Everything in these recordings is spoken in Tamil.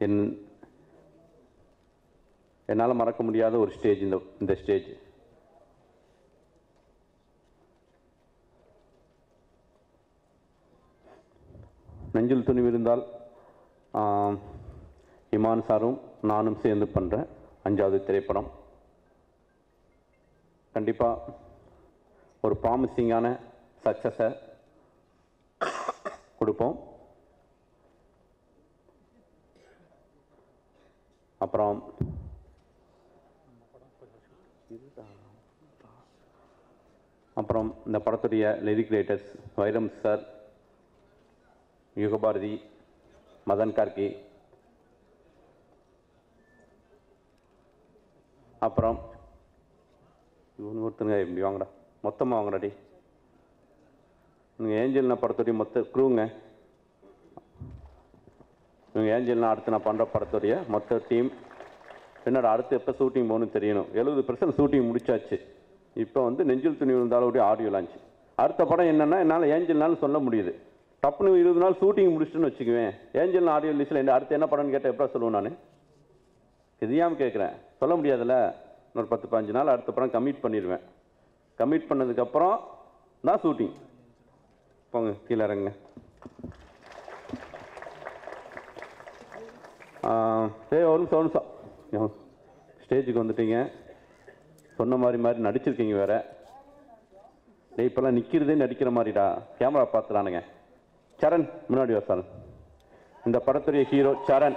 என் என்னால் மறக்க முடியாத ஒரு ஸ்டேஜ் இந்த இந்த ஸ்டேஜ் நெஞ்சில் துணிவிருந்தால் ஆம், இமான் சாரும் நானும் சேர்ந்து பண்ணுற அஞ்சாவது திரைப்படம் கண்டிப்பாக ஒரு ப்ராமிசிங்கான சக்ஸஸை கொடுப்போம் அப்புறம் அப்புறம் இந்த படத்துடைய lyric writers Vairam sir Yugabharathi Madhan Karky அப்புறம் இவனு ஒருத்தங்க இப்படி வாங்கடா மொத்தமாக வாங்கடா டி நீங்கள் ஏஞ்சல்னா படத்துடைய மொத்த க்ரூங்க இவங்க ஏஞ்சல்னா அடுத்து நான் பண்ணுற படத்துடைய மொத்த டீம் என்னடா அடுத்து எப்போ ஷூட்டிங் போகணும்னு தெரியணும் எழுபது பர்சன்ட் ஷூட்டிங் முடிச்சாச்சு இப்போ வந்து நெஞ்சில் துணி விழுந்தாலுடைய ஆடியோ லான்ச் அடுத்த படம் என்னென்னா என்னால் ஏஞ்சல்னாலும் சொல்ல முடியுது டப்புனு இருபது நாள் ஷூட்டிங் முடிச்சுட்டுன்னு வச்சுக்குவேன் ஏஞ்சல் ஆடியோ லிஸ்ட்டில் என்ன அடுத்து என்ன படம்னு கேட்டால் எப்போ சொல்லுவேன் நான் தெரியாமல் கேட்குறேன் சொல்ல முடியாதுல்ல இன்னொரு பத்து பதினஞ்சு நாள் அடுத்த படம் கமிட் பண்ணிடுவேன் கமிட் பண்ணதுக்கப்புறம் தான் ஷூட்டிங் போங்க கீழே இறங்குங்க ஏய் ஒரு நிமிஷம் ஒரு நிமிஷம் ஸ்டேஜுக்கு வந்துட்டீங்க சொன்ன மாதிரி மாதிரி நடிச்சிருக்கீங்க வேற டேய் இப்போல்லாம் நிற்கிறதே நடிக்கிற மாதிரிடா கேமரா பார்த்துறானுங்க சரண் முன்னாடி வா சார் இந்த படத்துடைய ஹீரோ சரண்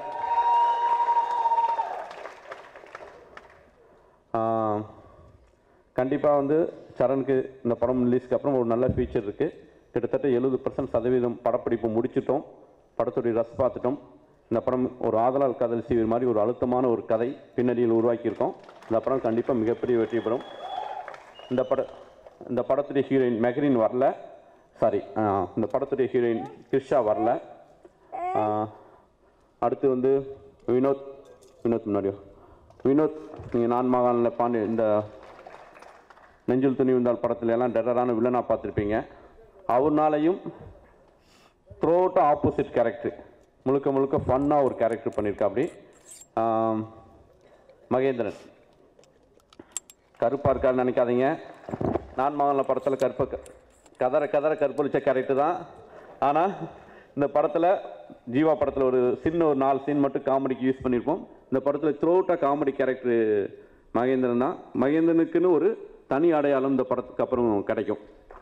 கண்டிப்பாக வந்து சரணுக்கு இந்த படம் ரிலீஸ்க்கு அப்புறம் ஒரு நல்ல ஃபீச்சர் இருக்குது கிட்டத்தட்ட எழுபது பர்சன்ட் சதவீதம் படப்பிடிப்பு முடிச்சிட்டோம் படத்துடைய ரஸ் பார்த்துட்டோம் இந்த படம் ஒரு ஆதலால் காதல் சீவிர மாதிரி ஒரு அழுத்தமான ஒரு கதை பின்னணியில் உருவாக்கியிருக்கோம் இந்த படம் கண்டிப்பாக மிகப்பெரிய வெற்றி பெறும் இந்த பட இந்த படத்துடைய ஹீரோயின் மெஹரின் வரல சாரி இந்த படத்துடைய ஹீரோயின் கிருஷா வரல ஆ, அடுத்து வந்து வினோத் வினோத் முன்னாடியோ வினோத் நீங்கள் நான் மகானில் பாண்டி இந்த நெஞ்சில் துணி வந்தால் படத்துல எல்லாம் டெரரான வில்லனாக பார்த்துருப்பீங்க அவர்னாலையும் த்ரோட்ட ஆப்போசிட் கேரக்டர் முழுக்க முழுக்க ஃபன்னாக ஒரு கேரக்டர் பண்ணியிருக்கா அப்படி மகேந்திரன் கருப்பாக இருக்காருன்னு நினைக்காதீங்க நான் மகனில் படத்தில் கருப்ப க- கதற கதற கற்பழிச்ச கேரக்டர் தான் ஆனால் இந்த படத்தில் ஜீவா படத்தில் ஒரு சின்ன ஒரு நாலு சீன் மட்டும் காமெடிக்கு யூஸ் பண்ணியிருப்போம் இந்த படத்தில் த்ரோட்டாக காமெடி கேரக்டர் மகேந்திரன் தான் மகேந்திரனுக்குன்னு ஒரு தனி அடையாளம் இந்த படத்துக்கு அப்புறம் கிடைக்கும்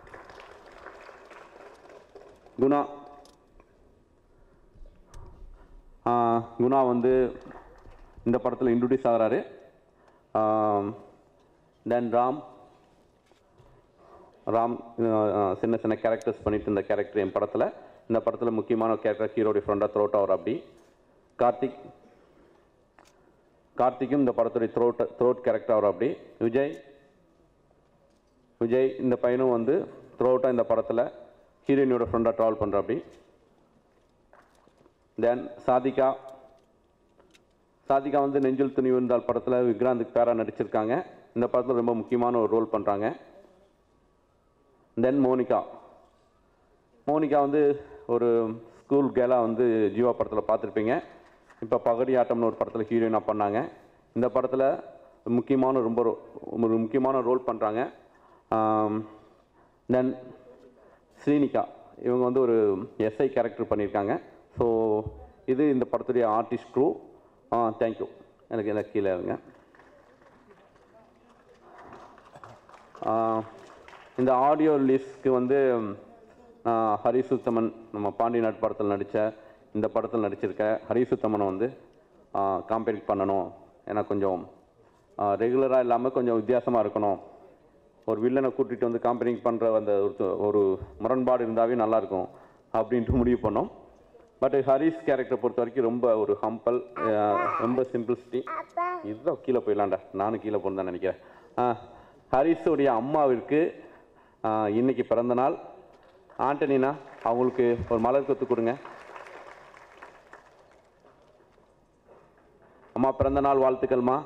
குணா ஆ, குணா வந்து இந்த படத்தில் இன்ட்ரடியூஸ் ஆகிறாரு தென் ராம் ராம் அஹ், சின்ன சின்ன கேரக்டர்ஸ் பண்ணிட்டு இருந்த கேரக்டர் என் படத்தில் இந்த படத்தில் முக்கியமான கேரக்டர் ஹீரோடைய ஃப்ரெண்டாக த்ரோட் அவர் அப்படி கார்த்திக் கார்த்திக்கும் இந்த படத்துடைய த்ரோட் த்ரோட் கேரக்டர் அவர் அப்படி விஜய் விஜய் இந்த பையனும் வந்து த்ரோட்டாக இந்த படத்தில் ஹீரோயினோட ஃப்ரெண்டாக ட்ராவல் பண்ணுற அப்படி தென் சாதிகா சாதிகா வந்து நெஞ்சில் துணி விழுந்தால் படத்தில் விக்ராந்துக்கு பேரா நடிச்சிருக்காங்க இந்த படத்தில் ரொம்ப முக்கியமான ஒரு ரோல் பண்ணுறாங்க தென் மோனிகா மோனிகா வந்து ஒரு ஸ்கூல் கேலாக வந்து ஜீவா படத்தில் பார்த்துருப்பீங்க இப்போ பகடி ஆட்டம்னு ஒரு படத்தில் ஹீரோயினாக பண்ணாங்க இந்த படத்தில் முக்கியமான ரொம்ப ரோ- ஒரு முக்கியமான ரோல் பண்ணுறாங்க தென் ஸ்ரீனிகா இவங்க வந்து ஒரு எஸ்ஐ கேரக்டர் பண்ணியிருக்காங்க ஸோ இது இந்த படத்துடைய ஆர்டிஸ்ட் க்ரூ ஆ தேங்க்யூ எனக்கு எனக்கு கீழே இருங்க ஆ, இந்த ஆடியோ ரிலீஸ்க்கு வந்து ஆ, ஹரிசுத்தமன் நம்ம பாண்டி நாட் படத்தில் நடித்த இந்த படத்தில் நடிச்சிருக்க ஹரிசுத்தமனை வந்து காம்பேர் பண்ணணும் ஏன்னா கொஞ்சம் ரெகுலராக இல்லாமல் கொஞ்சம் வித்தியாசமாக இருக்கணும் ஒரு வில்லனை கூட்டிகிட்டு வந்து காம்பேரிங் பண்ணுற அந்த ஒரு ஒரு முரண்பாடு இருந்தாவே நல்லாயிருக்கும் அப்படின்ட்டு முடிவு பண்ணோம் பட் ஹரிஸ் கேரக்டர் பொறுத்த வரைக்கும் ரொம்ப ஒரு ஹம்பல் ரொம்ப சிம்பிளிசிட்டி இதுதான் கீழே போயிடலாம்டா நானும் கீழே போகணும் தான் நினைக்கிறேன் ஆ, ஹரிஸுடைய அம்மாவிற்கு ஆ, இன்னைக்கு பிறந்த நாள் ஆண்டனினா அவங்களுக்கு ஒரு மலர் கொத்து கொடுங்க அம்மா பிறந்த நாள் வாழ்த்துக்கள்மா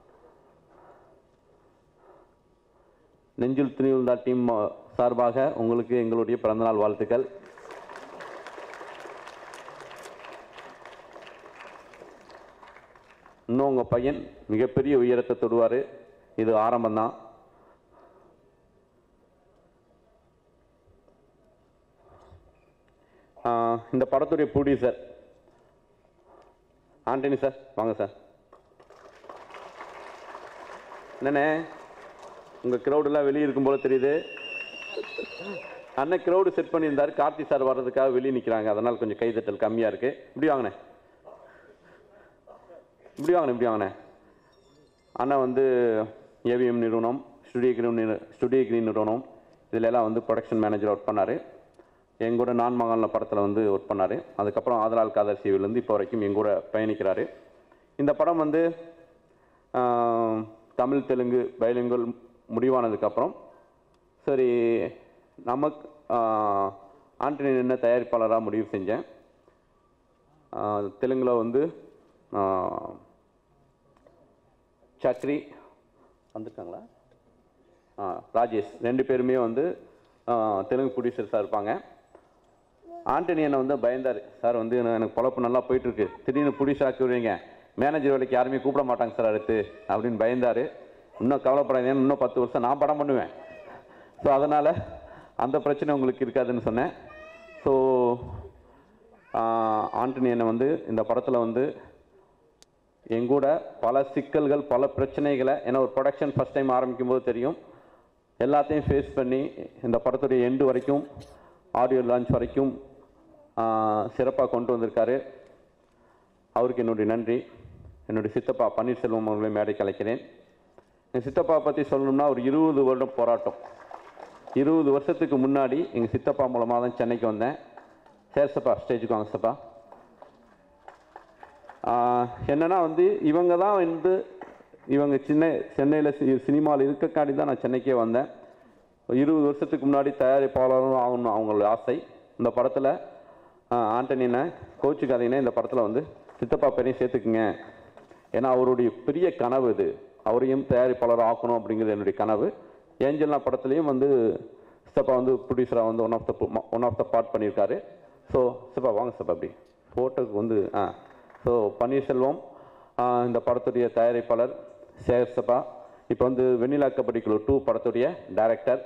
நெஞ்சில் துணிவுந்தா டீம் சார்பாக உங்களுக்கு எங்களுடைய பிறந்தநாள் வாழ்த்துக்கள் இன்னும் உங்கள் பையன் மிகப்பெரிய உயரத்தை தொடுவார் இது ஆரம்பம்தான் ஆஹ் இந்த படத்துடைய ப்ரொடியூசர் ஆண்டனி சார் வாங்க சார் என்னண்ணே உங்கள் க்ரௌடெல்லாம் வெளியே இருக்கும் போல தெரியுது அண்ணன் க்ரௌடு செட் பண்ணியிருந்தாரு கார்த்தி சார் வர்றதுக்காக வெளியே நிற்கிறாங்க அதனால் கொஞ்சம் கைதட்டல் கம்மியாக இருக்குது இப்படி வாங்கண்ணே இப்படி வாங்கண்ணே இப்படி வாங்கண்ணே அண்ணன் வந்து ஏவிஎம் நிறுவனம் ஸ்டுடியோ கிரீன் நிறு ஸ்டுடியோ கிரீன் நிறுவனம் இதில் எல்லாம் வந்து ப்ரொடக்ஷன் மேனேஜர் ஒர்க் பண்ணார் என் கூட நான் மகான்ல படத்தில் வந்து ஒர்க் பண்ணார் அதுக்கப்புறம் ஆதலால் காதல் சீவிலேருந்து இப்போ வரைக்கும் என் கூட பயணிக்கிறாரு இந்த படம் வந்து ஆஹ், தமிழ் தெலுங்கு பைலிங்குவல் முடிவானதுக்கப்புறம் சரி நமக்கு ஆஹ், ஆண்டனி என்ன தயாரிப்பாளராக முடிவு செஞ்சேன் ஆஹ், தெலுங்குல வந்து ஆஹ், சக்ரி வந்திருக்காங்களா ஆ ராஜேஷ் ரெண்டு பேருமே வந்து ஆ, தெலுங்கு ப்ரொடியூசர்ஸாக இருப்பாங்க ஆண்டனி என்னை வந்து பயந்தார் சார் வந்து எனக்கு எனக்கு பொழப்பு நல்லா போயிட்டுருக்கு திடீர்னு ப்ரொடியூசர் ஆக்கி விடுவீங்க மேனேஜர் வேலைக்கு யாருமே கூப்பிட மாட்டாங்க சார் அடுத்து அப்படின்னு பயந்தார் இன்னும் கவலைப்படாதீங்க இன்னும் பத்து வருஷம் நான் படம் பண்ணுவேன் ஸோ அதனால் அந்த பிரச்சனை உங்களுக்கு இருக்காதுன்னு சொன்னேன் ஸோ ஆண்டனி என்னை வந்து இந்த படத்தில் வந்து எங்கூட பல சிக்கல்கள் பல பிரச்சனைகளை ஏன்னா ஒரு ப்ரொடக்ஷன் ஃபஸ்ட் டைம் ஆரம்பிக்கும் போது தெரியும் எல்லாத்தையும் ஃபேஸ் பண்ணி இந்த படத்துடைய எண்டு வரைக்கும் ஆடியோ லான்ச் வரைக்கும் சிறப்பாக கொண்டு வந்திருக்காரு அவருக்கு என்னுடைய நன்றி என்னுடைய சித்தப்பா பன்னீர்செல்வம் அவர்களை மேடை கலைக்கிறேன் எங்கள் சித்தப்பா பற்றி சொல்லணும்னா ஒரு இருபது வருடம் போராட்டம் இருபது வருஷத்துக்கு முன்னாடி எங்கள் சித்தப்பா மூலமாக தான் சென்னைக்கு வந்தேன் சரி சப்பா ஸ்டேஜுக்கு வாங்க சப்பா ஆஹ் என்னன்னா வந்து இவங்க தான் வந்து இவங்க சின்ன சென்னையில் சினிமாவில் இருக்கக்காண்டி தான் நான் சென்னைக்கே வந்தேன் இருபது வருஷத்துக்கு முன்னாடி தயாரிப்பாளரும் ஆகணும் அவங்களோட ஆசை இந்த படத்தில் ஆண்டனினை கோச்சுக்காதீங்கன்னா இந்த படத்தில் வந்து சித்தப்பா பேரையும் சேர்த்துக்குங்க ஏன்னா அவருடைய பெரிய கனவு இது அவரையும் தயாரிப்பாளர் ஆக்கணும் அப்படிங்கிறது என்னுடைய கனவு ஏஞ்சல்னா படத்துலையும் வந்து சித்தப்பா வந்து ப்ரொடியூசராக வந்து one of the one of the part பண்ணியிருக்காரு ஸோ சித்தப்பா வாங்க சித்தப்பா அப்படி ஃபோட்டோக்கு வந்து ஆ ஸோ பன்னீர்செல்வம் ஆ, இந்த படத்துடைய தயாரிப்பாளர் சேகர் சபா இப்போ வந்து வெண்ணிலா கபடி குழு டூ படத்துடைய டைரக்டர்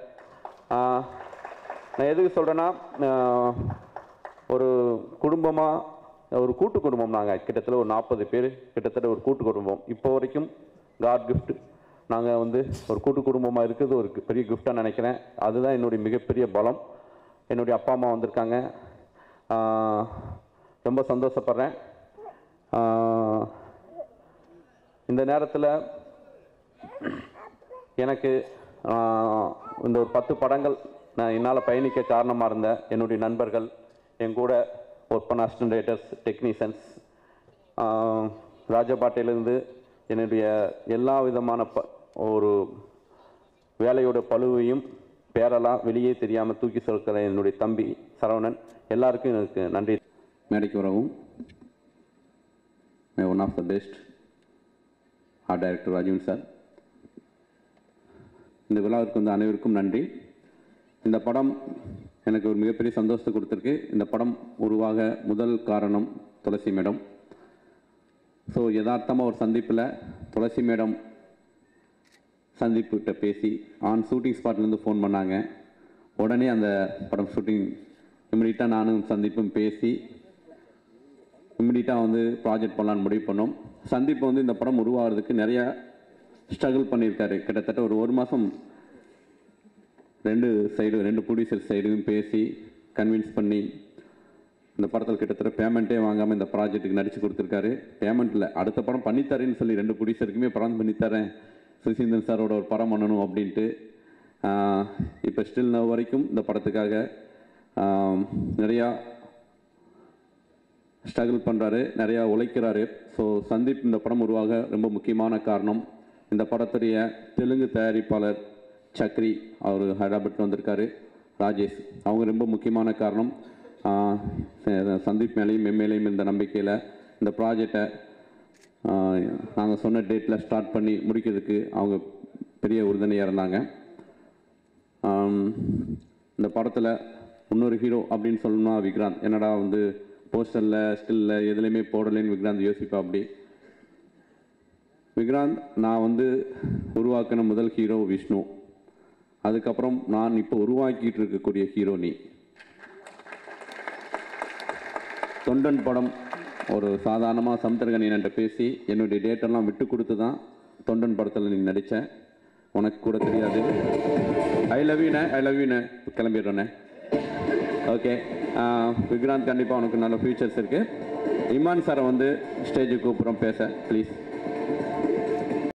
நான் எதுக்கு சொல்கிறேன்னா ஒரு குடும்பமாக ஒரு கூட்டு குடும்பம் நாங்கள் கிட்டத்தட்ட ஒரு நாற்பது பேர் கிட்டத்தட்ட ஒரு கூட்டு குடும்பம் இப்போ வரைக்கும் காட் gift நாங்கள் வந்து ஒரு கூட்டு குடும்பமாக இருக்கிறது ஒரு பெரிய கிஃப்டாக நினைக்கிறேன் அதுதான் என்னுடைய மிகப்பெரிய பலம் என்னுடைய அப்பா அம்மா வந்திருக்காங்க ஆஹ் ரொம்ப சந்தோஷப்படுறேன் ஆஹ் இந்த நேரத்தில் எனக்கு ஆஹ், இந்த ஒரு பத்து படங்கள் நான் என்னால் பயணிக்க காரணமாக இருந்த என்னுடைய நண்பர்கள் என் கூட ஒர்க் பண்ண அசிஸ்டன்டேட்டர்ஸ் டெக்னீஷியன்ஸ் ராஜபாட்டையிலேருந்து என்னுடைய எல்லா விதமான ப ஒரு வேலையோட பழுவையும் பேரெல்லாம் வெளியே தெரியாமல் தூக்கி சொல்கிற என்னுடைய தம்பி சரவணன் எல்லாருக்கும் எனக்கு நன்றி மேடைக்கு வரவும் my one of the best art director Rajeevan sir இந்த விழாவிற்கு வந்து அனைவருக்கும் நன்றி இந்த படம் எனக்கு ஒரு மிகப்பெரிய சந்தோஷத்தை கொடுத்துருக்கு இந்த படம் உருவாக முதல் காரணம் துளசி மேடம் ஸோ யதார்த்தமாக ஒரு சந்திப்பில் துளசி மேடம் சந்திப்புகிட்ட பேசி ஆன் ஷூட்டிங் ஸ்பாட்லேருந்து ஃபோன் பண்ணாங்க உடனே அந்த படம் ஷூட்டிங் இம்மிடியட்டாக நானும் சந்திப்பும் பேசி இம்மிடியட்டாக வந்து ப்ராஜெக்ட் பண்ணலான்னு முடிவு பண்ணோம் சந்தீப் வந்து இந்த படம் உருவாகிறதுக்கு நிறையா ஸ்ட்ரகிள் பண்ணியிருக்காரு கிட்டத்தட்ட ஒரு ஒரு மாதம் ரெண்டு சைடு ரெண்டு ப்ரொடியூசர் சைடும் பேசி கன்வின்ஸ் பண்ணி இந்த படத்தில் கிட்டத்தட்ட பேமெண்ட்டே வாங்காமல் இந்த ப்ராஜெக்ட்டுக்கு நடிச்சு கொடுத்துருக்காரு பேமெண்ட்டில் அடுத்த படம் பண்ணித்தரேன்னு சொல்லி ரெண்டு ப்ரொடியூசருக்குமே படம் பண்ணித்தரேன் சுசீந்திரன் சாரோட ஒரு படம் பண்ணணும் அப்படின்ட்டு இப்போ ஸ்டில் நவ் வரைக்கும் இந்த படத்துக்காக ஆஹ், நிறையா ஸ்ட்ரகிள் பண்ணுறாரு நிறையா உழைக்கிறாரு ஸோ சந்தீப் இந்த படம் உருவாக ரொம்ப முக்கியமான காரணம் இந்த படத்துடைய தெலுங்கு தயாரிப்பாளர் சக்ரி அவர் ஹைதராபாத் வந்திருக்காரு ராஜேஷ் அவங்க ரொம்ப முக்கியமான காரணம் ஆஹ் ச- சந்தீப் மேலேயும் என் மேலேயும் இந்த நம்பிக்கையில் இந்த ப்ராஜெக்டை நாங்கள் சொன்ன டேட்டில் ஸ்டார்ட் பண்ணி முடிக்கிறதுக்கு அவங்க பெரிய உறுதுணையாக இருந்தாங்க ஆம், இந்த படத்தில் இன்னொரு ஹீரோ அப்படின்னு சொல்லணும்னா விக்ராந்த் என்னடா வந்து போஸ்டரில் ஸ்டில்ல எதுலேயுமே போடலைன்னு விக்ராந்த் யோசிப்பா அப்படி விக்ராந்த் நான் வந்து உருவாக்கின முதல் ஹீரோ விஷ்ணு அதுக்கப்புறம் நான் இப்போ உருவாக்கிட்டு இருக்கக்கூடிய ஹீரோ நீ தொண்டன் படம் ஒரு சாதாரணமாக சமுத்திரகன் என்கிட்ட பேசி என்னுடைய டேட்டெல்லாம் விட்டு கொடுத்து தான் தொண்டன் படத்தில் நீ நடித்த உனக்கு கூட தெரியாது ஐ லவ் யூண்ணே ஐ லவ் யூண்ணே கிளம்பிடுறேண்ணே ஓகே விக்ராந்த் கண்டிப்பாக உனக்கு நல்ல ஃபியூச்சர்ஸ் இருக்குது இமான் சாரை வந்து ஸ்டேஜுக்கு கூப்பிட்றோம் பேச ப்ளீஸ்